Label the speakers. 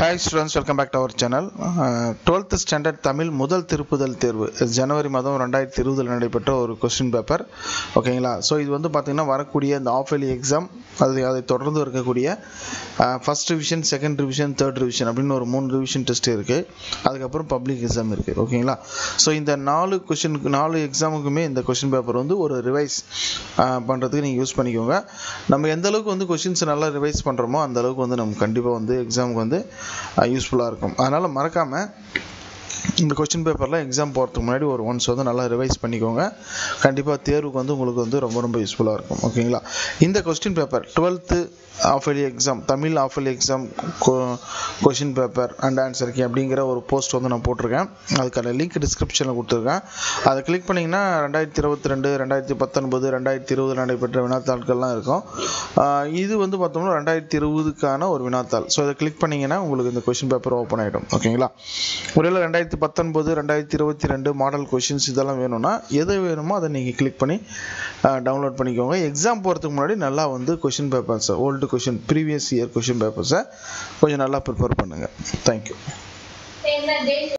Speaker 1: hi students welcome back to our channel twelfth standard Tamil முதல் திருப்புதல் தேர்வு ஜனவரி மாதம் ரெண்டாயிரத்தி இருபதில் நடைபெற்ற ஒரு கொஸ்டின் பேப்பர் ஓகேங்களா ஸோ இது வந்து பார்த்திங்கன்னா வரக்கூடிய இந்த ஆஃப் இயர்லி எக்ஸாம் அது அதை தொடர்ந்து இருக்கக்கூடிய first revision second revision third revision அப்படின்னு ஒரு மூணு ரிவிஷன் டெஸ்ட் இருக்குது அதுக்கப்புறம் பப்ளிக் எக்ஸாம் இருக்குது ஓகேங்களா ஸோ இந்த நாலு கொஷினுக்கு நாலு எக்ஸாமுக்குமே இந்த கொஷின் பேப்பர் வந்து ஒரு ரிவைஸ் பண்ணுறதுக்கு நீங்கள் யூஸ் பண்ணிக்கோங்க நம்ம எந்த அளவுக்கு வந்து கொஷின்ஸ் நல்லா ரிவைஸ் பண்ணுறோமோ அந்த அளவுக்கு வந்து நம்ம கண்டிப்பாக வந்து எக்ஸாமுக்கு வந்து யூஸ்ஃபுல்லாக இருக்கும் அதனால் மறக்காமல் இந்த கொஸ்டின் பேப்பரில் எக்ஸாம் போகிறதுக்கு முன்னாடி ஒரு ஒன்ஸ் வந்து நல்லா ரிவைஸ் பண்ணிக்கோங்க கண்டிப்பாக தேர்வுக்கு வந்து உங்களுக்கு வந்து ரொம்ப ரொம்ப யூஸ்ஃபுல்லாக இருக்கும் ஓகேங்களா இந்த question paper twelfth half yearly exam Tamil half yearly exam question paper and answer key அப்படிங்கிற ஒரு போஸ்ட் வந்து நான் போட்டிருக்கேன் அதுக்கான லிங்க் டிஸ்கிரிப்ஷனில் கொடுத்துருக்கேன் அதை கிளிக் பண்ணிங்கன்னா ரெண்டாயிரத்தி இருபத்தி ரெண்டு ரெண்டாயிரத்தி பத்தொன்பது ரெண்டாயிரத்தி இருபது நடைபெற்ற வினாத்தாள்கள்லாம் இருக்கும் ஆஹ் இது வந்து பார்த்தோம்னா ரெண்டாயிரத்தி இருபதுக்கான ஒரு வினாத்தாள் ஸோ அதை கிளிக் பண்ணிங்கன்னா உங்களுக்கு இந்த கொஷின் பேப்பர் ஓப்பன் ஆகிடும் ஓகேங்களா ஒருவேளை ரெண்டாயிரத்தி பத்தொன்பது ரெண்டாயிரத்தி இருபத்தி ரெண்டு மாடல் கொஷின்ஸ் இதெல்லாம் வேணும்னா எது வேணுமோ அதை நீங்கள் கிளிக் பண்ணி டவுன்லோட் பண்ணிக்கோங்க எக்ஸாம் போகிறதுக்கு முன்னாடி நல்லா வந்து கொஷின் பேப்பர்ஸை old question previous year question பேப்பர்ஸை கொஞ்சம் நல்லா ப்ரிப்பேர் பண்ணுங்கள் தேங்க்யூ